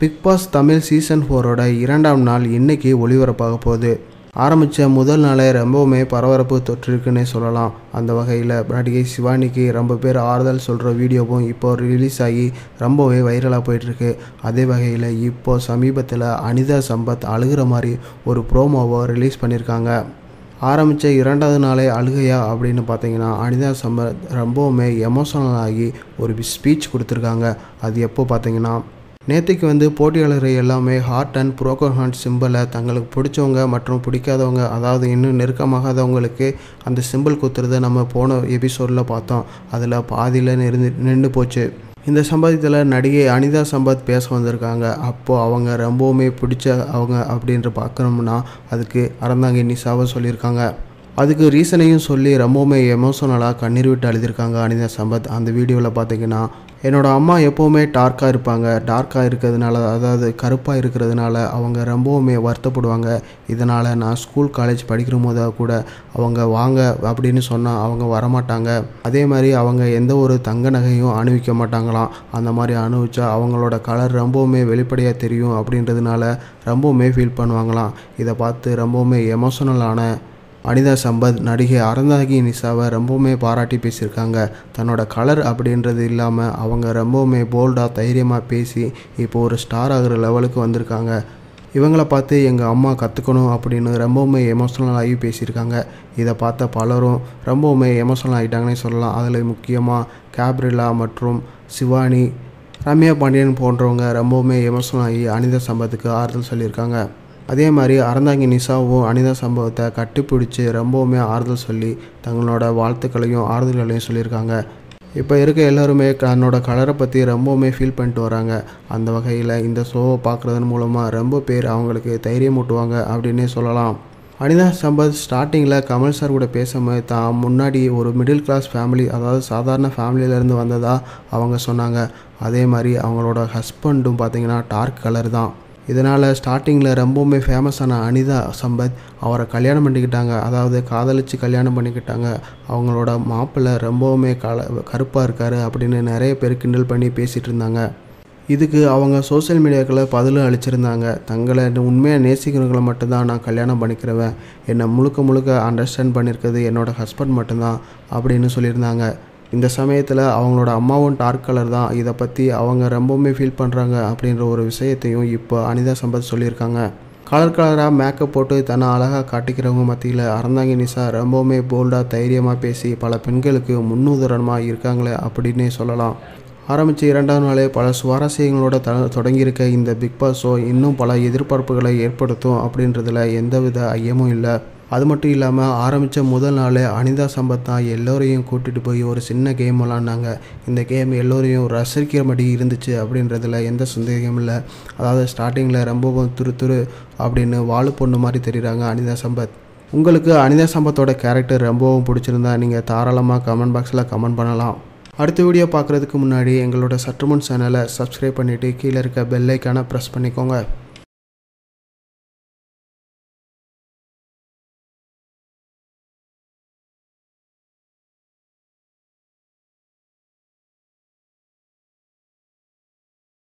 big pass Tamil season ஃபோரோட இரண்டாம் நாள் இன்னைக்கு ஒளிபரப்பாக போகுது ஆரம்பித்த முதல் நாளே ரொம்பவுமே பரபரப்பு தொற்றிருக்குன்னே சொல்லலாம் அந்த வகையில் நடிகை சிவானிக்கு ரொம்ப பேர் ஆறுதல் சொல்கிற வீடியோவும் இப்போ ரிலீஸ் ஆகி ரொம்பவே வைரலாக போயிட்டுருக்கு அதே வகையில் இப்போ சமீபத்தில் அனிதா சம்பத் அழுகிற மாதிரி ஒரு ப்ரோமோவை ரிலீஸ் பண்ணியிருக்காங்க ஆரம்பித்த இரண்டாவது நாளே அழுகையா அப்படின்னு பார்த்தீங்கன்னா அனிதா சம்பத் ரொம்பவுமே எமோஷனல் ஆகி ஒரு ஸ்பீச் கொடுத்துருக்காங்க அது எப்போ பார்த்தீங்கன்னா நேற்றுக்கு வந்து போட்டியாளர்கள் எல்லாமே ஹார்ட் அண்ட் ப்ரோக்கன் ஹார்ட் சிம்பிளை தங்களுக்கு பிடிச்சவங்க மற்றும் பிடிக்காதவங்க அதாவது இன்னும் நெருக்கமாகாதவங்களுக்கு அந்த சிம்பிள் குத்துறதை நம்ம போன எபிசோடில் பார்த்தோம் அதில் பாதியில் நிறுந்து நின்று போச்சு இந்த சம்பவத்தில் நடிகை அனிதா சம்பத் பேச வந்திருக்காங்க அப்போது அவங்க ரொம்பவுமே பிடிச்ச அவங்க அப்படின்ற பார்க்கணும்னா அதுக்கு அறந்தாங்க நிசாவை சொல்லியிருக்காங்க அதுக்கு ரீசனையும் சொல்லி ரொம்பவுமே எமோஷனலாக கண்ணீர் விட்டு அழுதிருக்காங்க அனிதா சம்பத் அந்த வீடியோவில் பார்த்தீங்கன்னா என்னோடய அம்மா எப்போவுமே டார்க்காக இருப்பாங்க டார்க்காக இருக்கிறதுனால அதாவது கருப்பாக இருக்கிறதுனால அவங்க ரொம்பவுமே வருத்தப்படுவாங்க இதனால் நான் ஸ்கூல் காலேஜ் படிக்கிற போது கூட அவங்க வாங்க அப்படின்னு சொன்னால் அவங்க வரமாட்டாங்க அதே மாதிரி அவங்க எந்த ஒரு தங்க நகையும் அணிவிக்க மாட்டாங்களாம் அந்த மாதிரி அணிவிச்சா அவங்களோட கலர் ரொம்பவுமே வெளிப்படையாக தெரியும் அப்படின்றதுனால ரொம்பவுமே ஃபீல் பண்ணுவாங்களாம் இதை பார்த்து ரொம்பவுமே எமோஷனலான அனிதா சம்பத் நடிகை அறந்தாகி நிஷாவை ரொம்பவுமே பாராட்டி பேசியிருக்காங்க தன்னோட கலர் அப்படின்றது இல்லாமல் அவங்க ரொம்பவுமே போல்டாக தைரியமாக பேசி இப்போ ஒரு ஸ்டார் ஆகிற லெவலுக்கு வந்திருக்காங்க இவங்கள பார்த்து எங்கள் அம்மா கற்றுக்கணும் அப்படின்னு ரொம்பவுமே எமோஷனல் ஆகி பேசியிருக்காங்க இதை பார்த்த பலரும் ரொம்பவுமே எமோஷனல் ஆகிட்டாங்கன்னே சொல்லலாம் அதில் முக்கியமாக கேப்ரிலா மற்றும் சிவானி ரம்யா பாண்டியன் போன்றவங்க ரொம்பவுமே எமோஷனல் ஆகி அனிதா சம்பத்துக்கு ஆறுதல் சொல்லியிருக்காங்க அதே மாதிரி அறந்தாங்கி நிஷாவும் அனிதா சம்பவத்தை கட்டிப்பிடிச்சி ரொம்பவுமே ஆறுதல் சொல்லி தங்களோட வாழ்த்துக்களையும் ஆறுதல்களையும் சொல்லியிருக்காங்க இப்போ இருக்க எல்லாருமே தன்னோட கலரை பற்றி ரொம்பவுமே ஃபீல் பண்ணிட்டு வராங்க அந்த வகையில் இந்த ஷோவை பார்க்குறதன் மூலமாக ரொம்ப பேர் அவங்களுக்கு தைரியம் ஊட்டுவாங்க அப்படின்னே சொல்லலாம் அனிதா சம்பத் ஸ்டார்டிங்கில் கமல் சார் கூட பேசும்போது தான் முன்னாடி ஒரு மிடில் கிளாஸ் ஃபேமிலி அதாவது சாதாரண ஃபேமிலியிலேருந்து வந்ததாக அவங்க சொன்னாங்க அதே மாதிரி அவங்களோட ஹஸ்பண்டும் பார்த்தீங்கன்னா டார்க் கலர் தான் இதனால் ஸ்டார்டிங்கில் ரொம்பவுமே ஃபேமஸான அனிதா சம்பத் அவரை கல்யாணம் பண்ணிக்கிட்டாங்க அதாவது காதலித்து கல்யாணம் பண்ணிக்கிட்டாங்க அவங்களோட மாப்பிள்ளை ரொம்பவுமே கல கருப்பாக இருக்கார் அப்படின்னு நிறைய பேர் கிண்டல் பண்ணி பேசிகிட்டு இருந்தாங்க இதுக்கு அவங்க சோசியல் மீடியாக்களில் பதிலும் அளிச்சிருந்தாங்க தங்களை உண்மையாக நேசிக்கிறவங்களை மட்டும்தான் நான் கல்யாணம் பண்ணிக்கிறவன் என்னை முழுக்க முழுக்க அண்டர்ஸ்டாண்ட் பண்ணியிருக்கிறது என்னோடய ஹஸ்பண்ட் மட்டும்தான் அப்படின்னு சொல்லியிருந்தாங்க இந்த சமயத்தில் அவங்களோட அம்மாவும் டார்க் கலர் தான் இதை பற்றி அவங்க ரொம்பவுமே ஃபீல் பண்ணுறாங்க அப்படின்ற ஒரு விஷயத்தையும் இப்போ அனிதா சம்பத் சொல்லியிருக்காங்க கலர் கலராக மேக்கப் போட்டு தன்னை அழகாக காட்டிக்கிறவங்க மத்தியில் அறந்தாங்கி நிசா ரொம்பவுமே போல்டாக தைரியமாக பேசி பல பெண்களுக்கு முன்னுதாரணமாக இருக்காங்களே அப்படின்னே சொல்லலாம் ஆரம்பித்த இரண்டாவது நாளே பல சுவாரஸ்யங்களோட த தொடங்கியிருக்க இந்த பிக் பாஸ் ஷோ இன்னும் பல எதிர்பார்ப்புகளை ஏற்படுத்தும் அப்படின்றதுல எந்தவித ஐயமும் இல்லை அது மட்டும் இல்லாமல் ஆரம்பித்த முதல் நாள் அனிதா சம்பத் தான் எல்லோரையும் கூட்டிகிட்டு போய் ஒரு சின்ன கேம் விளாண்டாங்க இந்த கேம் எல்லோரையும் ரசிக்கிற மாதிரி இருந்துச்சு அப்படின்றதுல எந்த சந்தேகமும் இல்லை அதாவது ஸ்டார்டிங்கில் ரொம்பவும் துரு துரு அப்படின்னு வாழு பொண்ணு மாதிரி தெரியுறாங்க அனிதா சம்பத் உங்களுக்கு அனிதா சம்பத்தோட கேரக்டர் ரொம்பவும் பிடிச்சிருந்தா நீங்கள் தாராளமாக கமெண்ட் பாக்ஸில் கமெண்ட் பண்ணலாம் அடுத்த வீடியோ பார்க்குறதுக்கு முன்னாடி எங்களோட சற்றுமுன் சேனலை சப்ஸ்கிரைப் பண்ணிவிட்டு கீழே இருக்க பெல் ஐக்கானை ப்ரெஸ் பண்ணிக்கோங்க